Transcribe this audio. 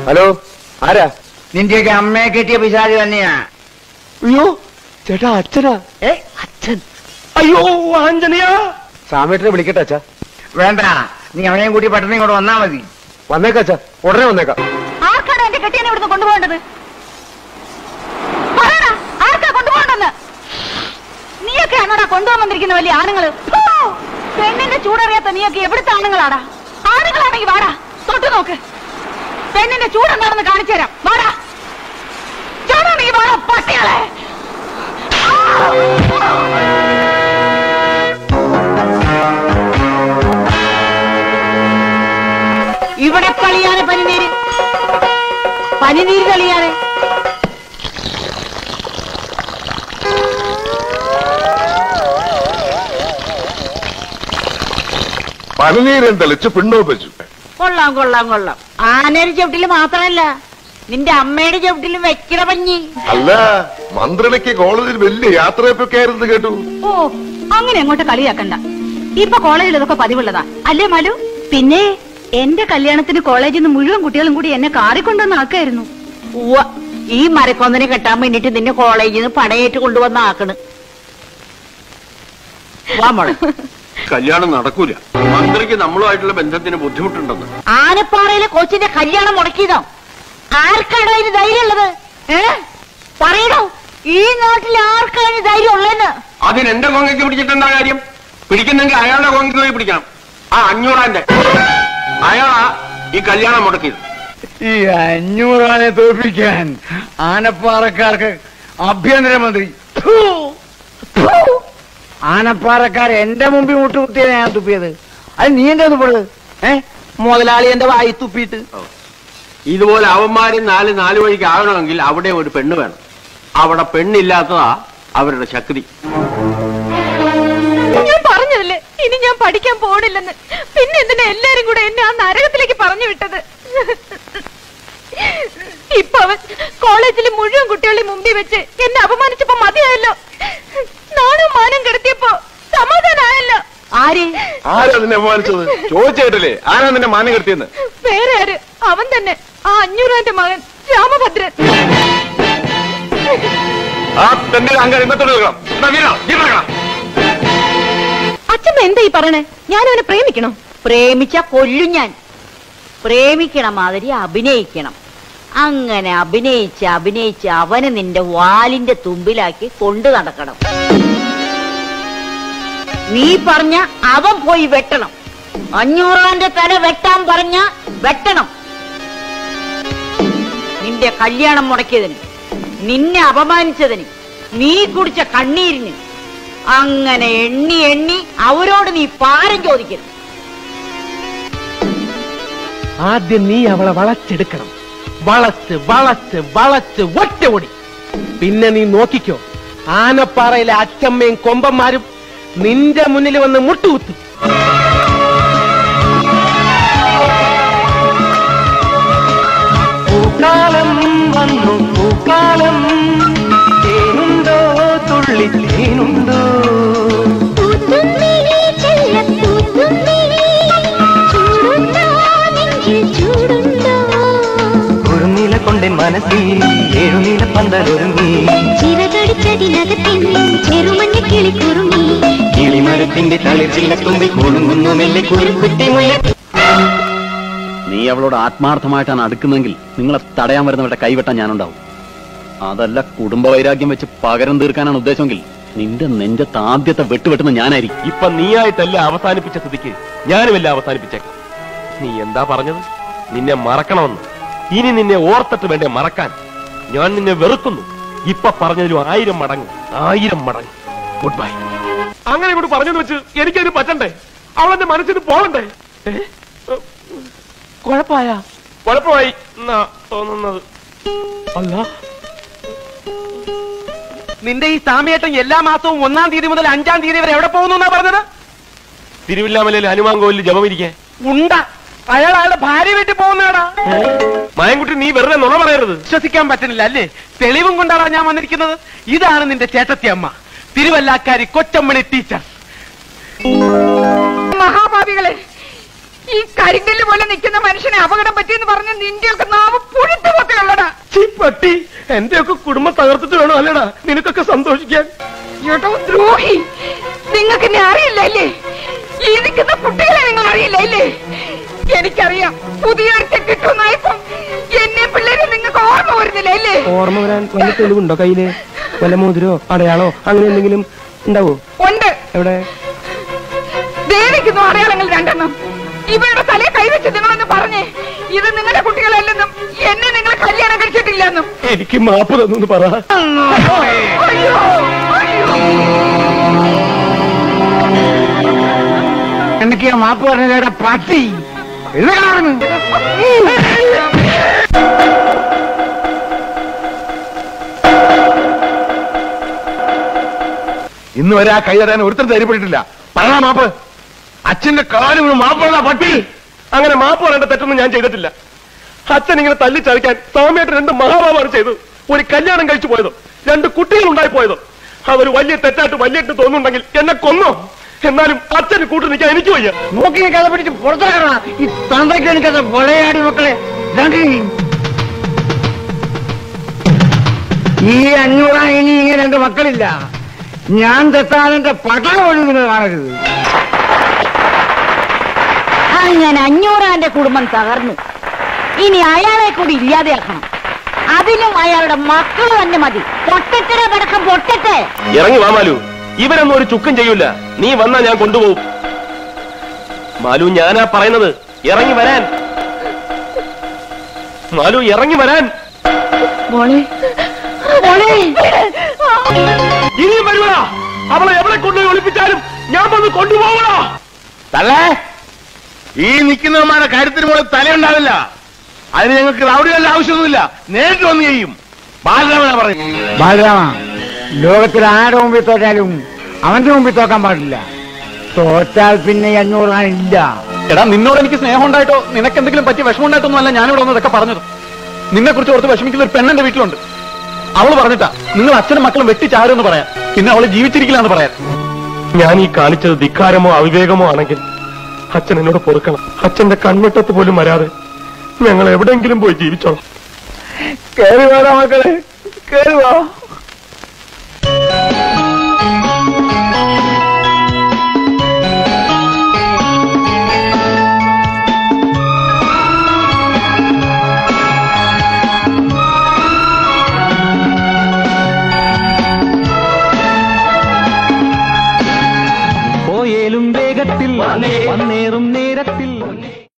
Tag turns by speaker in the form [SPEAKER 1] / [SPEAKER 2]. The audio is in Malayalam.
[SPEAKER 1] ഹലോ ആരാ
[SPEAKER 2] നിന്റെയൊക്കെ അമ്മയെ കിട്ടിയ പിശാചി തന്നെയാ
[SPEAKER 1] അയ്യോ ചേട്ടാ അച്ഛനാ
[SPEAKER 2] ഏ അച്ഛൻ
[SPEAKER 1] അയ്യോ ആഞ്ജനയാ സാമേട്ടനെ വിളിക്കട്ടെ അച്ഛാ
[SPEAKER 2] വേണ്ട നീ അവനെയും കൂട്ടി പെട്ടെന്ന് ഇങ്ങോട്ട് വന്നാ മതി
[SPEAKER 1] വന്നേക്കാം അച്ഛാ ഉടനെ വന്നേക്കാം
[SPEAKER 3] ആർക്കാണ് എന്റെ കെട്ടിയനെ ഇവിടുന്ന് കൊണ്ടുപോകേണ്ടത് പറയടാ ആർക്കാ കൊണ്ടുപോകണ്ടെന്ന് നീയൊക്കെയാണോടാ കൊണ്ടുപോകാൻ വന്നിരിക്കുന്ന വലിയ ആണുങ്ങള് ഫൂ! പെണ്ണിന്റെ ചൂടറിയാത്ത നീയൊക്കെ എവിടുത്തെ ആണുങ്ങളാടാ ആണുങ്ങളാണെങ്കിൽ വാടാ തൊട്ടു നോക്ക് പെണ്ണിന്റെ ചൂടെന്താണെന്ന് കാണിച്ചു തരാം വാടാ ചൂടാണെങ്കിൽ വാടാ പട്ടികളെ ഇവിടെ കളിയാണ് പനിനീര് പനിനീര് കളിയാണ്
[SPEAKER 4] പനിനീരം തെളിച്ച് പിണ്ണോ വെച്ചു
[SPEAKER 3] കൊള്ളാം കൊള്ളാം കൊള്ളാം ആനയുടെ ചവിട്ടില് മാത്രമല്ല നിന്റെ അമ്മയുടെ ചവിട്ടിലും വെക്കട പഞ്ഞി
[SPEAKER 4] അല്ല മന്ത്രിണിക്ക് കോളേജിൽ വലിയ യാത്രയൊക്കെ ആയിരുന്നു കേട്ടു
[SPEAKER 3] ഓ അങ്ങനെ അങ്ങോട്ട് കളിയാക്കണ്ട ഇപ്പൊ കോളേജിൽ ഇതൊക്കെ പതിവുള്ളതാ അല്ലേ മലു പിന്നെ എന്റെ കല്യാണത്തിന് കോളേജിൽ നിന്ന് മുഴുവൻ കുട്ടികളും കൂടി എന്നെ കാറിക്കൊണ്ടുവന്ന് ആക്കായിരുന്നു ഈ മരക്കൊന്നനെ കെട്ടാൻ വേണ്ടിട്ട് നിന്നെ കോളേജിൽ നിന്ന് പടയേറ്റ് കൊണ്ടുവന്ന് ആക്കണ് വാ മോളെ
[SPEAKER 5] കല്യാണം നടക്കൂല മന്ത്രിക്ക് നമ്മളുമായിട്ടുള്ള ബന്ധത്തിന് ബുദ്ധിമുട്ടുണ്ടെന്ന്
[SPEAKER 3] ആനപ്പാറയിലെ കൊച്ചിന്റെ കല്യാണം മുടക്കിയതോ ആർക്കാണോ ഇതിന് ധൈര്യം ഉള്ളത് ഏ പറയണോ ഈ നാട്ടിൽ ആർക്കാണ് ധൈര്യം ഉള്ളതെന്ന്
[SPEAKER 5] അതിന് എന്റെ കോങ്ങയ്ക്ക് പിടിച്ചിട്ട് എന്താ കാര്യം പിടിക്കുന്നെങ്കിൽ അയാളുടെ കോങ്ങയ്ക്ക് പോയി പിടിക്കണം ആ അഞ്ഞൂറാന്റെ അയാളാ ഈ കല്യാണം മുടക്കിയത്
[SPEAKER 2] ഈ അഞ്ഞൂറാനെ തോൽപ്പിക്കാൻ ആനപ്പാറക്കാർക്ക് ആഭ്യന്തരമന്ത്രി ഥൂ, ഥൂ. ആനപ്പാറക്കാർ എന്റെ മുമ്പിൽ മുട്ടുകുത്തിയാണ് ഞാൻ തുപ്പിയത് അത് നീ എന്താ തുപ്പത് ഏ മുതലാളി എന്റെ വായി തുപ്പിയിട്ട്
[SPEAKER 5] ഇതുപോലെ അവന്മാരും നാല് നാല് വഴിക്ക് ആകണമെങ്കിൽ അവിടെ ഒരു പെണ്ണ് വേണം അവിടെ പെണ്ണില്ലാത്തതാ അവരുടെ ശക്തി
[SPEAKER 6] ഞാൻ പറഞ്ഞതല്ലേ ഇനി ഞാൻ പഠിക്കാൻ പോണില്ലെന്ന് പിന്നെ എന്തിനാ എല്ലാരും കൂടെ എന്നെ ആ നരകത്തിലേക്ക് പറഞ്ഞു വിട്ടത് ഇപ്പൊ അവൻ കോളേജിലെ മുഴുവൻ കുട്ടികളെ മുമ്പിൽ വെച്ച് എന്നെ അപമാനിച്ചപ്പോ മതിയായല്ലോ നാണും മാനം കെടുത്തിയപ്പോ സമാധാനായല്ലോ
[SPEAKER 3] ആര്
[SPEAKER 4] ആരാ നിന്നെ അപമാനിച്ചത് ചോദിച്ചേട്ടല്ലേ ആരാ നിന്നെ മാനം കെടുത്തിയെന്ന്
[SPEAKER 6] വേറെ ആര് അവൻ തന്നെ ആ അഞ്ഞൂറാന്റെ മകൻ രാമഭദ്രൻ
[SPEAKER 4] ആ തന്നെ അങ്കാരം ഇന്നത്തോട് നിൽക്കണം എന്നാ വീരാ, വീരനാക്കണം.
[SPEAKER 6] അച്ഛമ്മ എന്താ ഈ പറയണേ ഞാൻ അവനെ പ്രേമിക്കണോ
[SPEAKER 3] പ്രേമിച്ച കൊല്ലും ഞാൻ പ്രേമിക്കണ മാതിരി അഭിനയിക്കണം അങ്ങനെ അഭിനയിച്ച് അഭിനയിച്ച് അവനെ നിന്റെ വാലിന്റെ തുമ്പിലാക്കി കൊണ്ടു നടക്കണം നീ പറഞ്ഞ അവൻ പോയി വെട്ടണം അഞ്ഞൂറാന്റെ തല വെട്ടാൻ പറഞ്ഞ വെട്ടണം നിന്റെ കല്യാണം മുടക്കിയതിന് നിന്നെ അപമാനിച്ചതിന് നീ കുടിച്ച കണ്ണീരിന് അങ്ങനെ എണ്ണി എണ്ണി അവരോട് നീ പാരം ചോദിക്കരുത്
[SPEAKER 1] ആദ്യം നീ അവളെ വളച്ചെടുക്കണം വളച്ച് വളച്ച് വളച്ച് ഒറ്റ ഓടി പിന്നെ നീ നോക്കിക്കോ ആനപ്പാറയിലെ അച്ചമ്മയും കൊമ്പന്മാരും നിന്റെ മുന്നിൽ വന്ന് മുട്ടുകുത്തും പൂക്കാലം വന്നു പൂക്കാലം തേനുണ്ടോ തുള്ളി തേനുണ്ടോ കുറുനില കൊണ്ടൻ മനസ്സിൽ ഏഴുനീല പന്തലൊരുങ്ങി
[SPEAKER 7] ചെറുമഞ്ഞ കിളി കുറുമി
[SPEAKER 1] കിളിമരത്തിന്റെ തളിർച്ചില്ല തുമ്പി കുളുങ്ങുന്നു മെല്ലെ കുരുക്കുത്തി മുല്ല
[SPEAKER 8] നീ അവളോട് ആത്മാർത്ഥമായിട്ടാണ് അടുക്കുന്നെങ്കിൽ നിങ്ങളെ തടയാൻ വരുന്നവരുടെ കൈവെട്ടാൻ ഞാനുണ്ടാവും അതല്ല കുടുംബ വൈരാഗ്യം വെച്ച് പകരം തീർക്കാനാണ് ഉദ്ദേശമെങ്കിൽ നിന്റെ നെഞ്ചത്ത് ആദ്യത്തെ വെട്ടുവെട്ടുന്ന ഞാനായിരിക്കും
[SPEAKER 9] ഇപ്പൊ നീയായിട്ടല്ല അവസാനിപ്പിച്ച സ്ഥിതിക്ക് ഞാനുമല്ല അവസാനിപ്പിച്ചേക്കാം നീ എന്താ പറഞ്ഞത് നിന്നെ മറക്കണമെന്ന് ഇനി നിന്നെ ഓർത്തിട്ട് വേണ്ടേ മറക്കാൻ ഞാൻ നിന്നെ വെറുക്കുന്നു ഇപ്പൊ പറഞ്ഞതിലും ആയിരം മടങ്ങ് ആയിരം മടങ്ങ് ഗുഡ് ബൈ അങ്ങനെ ഇങ്ങോട്ട് പറഞ്ഞെന്ന് വെച്ച് എനിക്കതിന് പറ്റണ്ടേ അവളെന്റെ മനസ്സിന് പോകണ്ടേ ഏ?
[SPEAKER 1] കുഴപ്പമായ
[SPEAKER 9] കുഴപ്പമായി എന്നാ തോന്നുന്നത്
[SPEAKER 1] അല്ല നിന്റെ ഈ സാമിയേട്ടൻ എല്ലാ മാസവും ഒന്നാം തീയതി മുതൽ അഞ്ചാം തീയതി വരെ എവിടെ പോകുന്നു എന്നാ പറഞ്ഞത്
[SPEAKER 9] തിരുവില്ലാമലയിൽ ഹനുമാൻ കോവിലിൽ ജപമിരിക്കേ
[SPEAKER 1] ഉണ്ട അയാൾ അയാളുടെ ഭാര്യ വീട്ടിൽ പോകുന്നതാടാ
[SPEAKER 9] മായൻകുട്ടി നീ വെറുതെ നുണ പറയരുത്
[SPEAKER 1] വിശ്വസിക്കാൻ പറ്റുന്നില്ല അല്ലേ തെളിവും കൊണ്ടാണ് ഞാൻ വന്നിരിക്കുന്നത് ഇതാണ് നിന്റെ ചേട്ടത്തി അമ്മ തിരുവല്ലാക്കാരി കൊച്ചമ്മണി ടീച്ചർ
[SPEAKER 6] മഹാഭാവികളെ
[SPEAKER 3] ഈ കരിങ്കല്ല് പോലെ നിൽക്കുന്ന മനുഷ്യനെ അപകടം പറ്റിയെന്ന് പറഞ്ഞ് നിന്റെയൊക്കെ നാവ് പുഴുത്തു പോത്തുള്ളടാ
[SPEAKER 1] ചീ പട്ടി എന്റെ ഒക്കെ കുടുംബം തകർത്തിട്ട് വേണോ അല്ലടാ നിനക്കൊക്കെ സന്തോഷിക്കാൻ
[SPEAKER 3] ഏട്ടോ ദ്രോഹി നിങ്ങൾക്ക് എന്നെ അറിയില്ല അല്ലേ ഈ നിൽക്കുന്ന കുട്ടികളെ നിങ്ങൾ അറിയില്ല അല്ലേ എനിക്കറിയാം പുതിയൊരുത്തെ കിട്ടുന്നായപ്പം എന്നെ പിള്ളേരെ നിങ്ങൾക്ക് ഓർമ്മ വരുന്നില്ല അല്ലേ
[SPEAKER 1] ഓർമ്മ വരാൻ വല്ല തെളിവുണ്ടോ കയ്യില് വല്ല മോതിരോ അടയാളോ അങ്ങനെ എന്തെങ്കിലും ഉണ്ടാവോ
[SPEAKER 3] ഉണ്ട്
[SPEAKER 1] എവിടെ
[SPEAKER 3] ദേവിക്കുന്നു അടയാളങ്ങൾ രണ്ടെണ്ണം ഇവരുടെ തലയെ കൈവച്ച് നിങ്ങളൊന്ന് പറഞ്ഞേ ഇത് നിങ്ങളുടെ കുട്ടികളല്ലെന്നും എന്നെ നിങ്ങൾ കല്യാണം കഴിച്ചിട്ടില്ലെന്നും
[SPEAKER 1] എനിക്ക് മാപ്പ് തന്നു പറ
[SPEAKER 3] അയ്യോ അയ്യോ
[SPEAKER 2] എനിക്ക് ഞാൻ മാപ്പ് പറഞ്ഞ പട്ടി ഇത് കാണുന്നു
[SPEAKER 4] ഇന്ന് വരെ ആ കൈ തരാൻ ഒരുത്തർ ധൈര്യപ്പെട്ടിട്ടില്ല പറഞ്ഞാ മാപ്പ് അച്ഛന്റെ കാല് വീണ് മാപ്പ് പറഞ്ഞാ പട്ടി
[SPEAKER 9] അങ്ങനെ മാപ്പ് പറയേണ്ട തെറ്റൊന്നും ഞാൻ ചെയ്തിട്ടില്ല അച്ഛൻ ഇങ്ങനെ തല്ലിച്ചതയ്ക്കാൻ സ്വാമിയായിട്ട് രണ്ട് മഹാഭാവമാണ് ചെയ്തത് ഒരു കല്യാണം കഴിച്ചു പോയതും രണ്ട് കുട്ടികൾ ഉണ്ടായി പോയതും അതൊരു വലിയ തെറ്റായിട്ട് വലിയിട്ട് തോന്നുന്നുണ്ടെങ്കിൽ എന്നെ കൊന്നോ എന്നാലും അച്ഛന് കൂട്ടു നിൽക്കാൻ എനിക്ക് വയ്യ
[SPEAKER 2] നോക്കി കഥ പിടിച്ച് പുറത്താക്കണ ഈ തന്തയ്ക്ക് എനിക്കത് പൊളയാടി മക്കളെ ഇതാണ്ടി. ഈ അഞ്ഞൂറാ ഇനി ഇങ്ങനെ രണ്ട് മക്കളില്ല ഞാൻ തെത്താനെന്റെ പട്ടണം ഒഴുകുന്നത് കാണരുത്
[SPEAKER 3] അങ്ങനെ അഞ്ഞൂറാന്റെ കുടുംബം തകർന്നു ഇനി അയാളെ കൂടി ഇല്ലാതെയാക്കണം അതിനും അയാളുടെ മക്കൾ തന്നെ മതി പൊട്ടത്തിനെ പടക്കം പൊട്ടട്ടെ
[SPEAKER 9] ഇറങ്ങി വാ മാലു ഇവരൊന്നും ഒരു ചുക്കും ചെയ്യൂല നീ വന്നാ ഞാൻ കൊണ്ടുപോകും മാലു ഞാനാ പറയുന്നത് ഇറങ്ങി വരാൻ മാലു ഇറങ്ങി വരാൻ
[SPEAKER 3] മോളെ മോളെ
[SPEAKER 9] ഇനിയും വരുവാ അവളെ എവിടെ കൊണ്ടുപോയി ഒളിപ്പിച്ചാലും ഞാൻ വന്ന് കൊണ്ടുപോകണോ
[SPEAKER 4] തള്ളേ ഈ നിൽക്കുന്നവന്മാരുടെ കാര്യത്തിന് മുകളിൽ തലയുണ്ടാവില്ല അതിന് ഞങ്ങൾക്ക് റൗഡികളുടെ ആവശ്യമൊന്നുമില്ല നേരിട്ട് വന്ന് ചെയ്യും ബാലരാമനാ പറയും
[SPEAKER 2] ബാലരാമ ലോകത്തിൽ ആരുടെ മുമ്പിൽ തോറ്റാലും അവന്റെ മുമ്പിൽ തോക്കാൻ പാടില്ല തോറ്റാൽ പിന്നെ ഈ അഞ്ഞൂറാ ഇല്ല
[SPEAKER 8] എടാ നിന്നോട് എനിക്ക് സ്നേഹം ഉണ്ടായിട്ടോ നിനക്ക് എന്തെങ്കിലും പറ്റിയ വിഷമം ഉണ്ടായിട്ടൊന്നും അല്ല ഞാനിവിടെ വന്ന് ഇതൊക്കെ പറഞ്ഞത് നിന്നെ കുറിച്ച് ഓർത്ത് വിഷമിക്കുന്ന ഒരു പെണ്ണെന്റെ വീട്ടിലുണ്ട് അവള് പറഞ്ഞിട്ടാ നിങ്ങൾ അച്ഛനും മക്കളും വെട്ടിച്ചാരുമെന്ന് പറയാം പിന്നെ അവള് ജീവിച്ചിരിക്കില്ലാന്ന് പറയാൻ
[SPEAKER 9] ഞാൻ ഈ കാണിച്ചത് ധിക്കാരമോ അവിവേകമോ ആണെങ്കിൽ അച്ഛൻ എന്നോട് പൊറുക്കണം അച്ഛന്റെ കൺവെട്ടത്ത് പോലും വരാതെ ഞങ്ങൾ എവിടെയെങ്കിലും പോയി ജീവിച്ചോളാം
[SPEAKER 2] കേറി വേണം മക്കളെ കേറി വാ
[SPEAKER 1] പോയേലും വേഗത്തിൽ വന്നേറും നേരത്തിൽ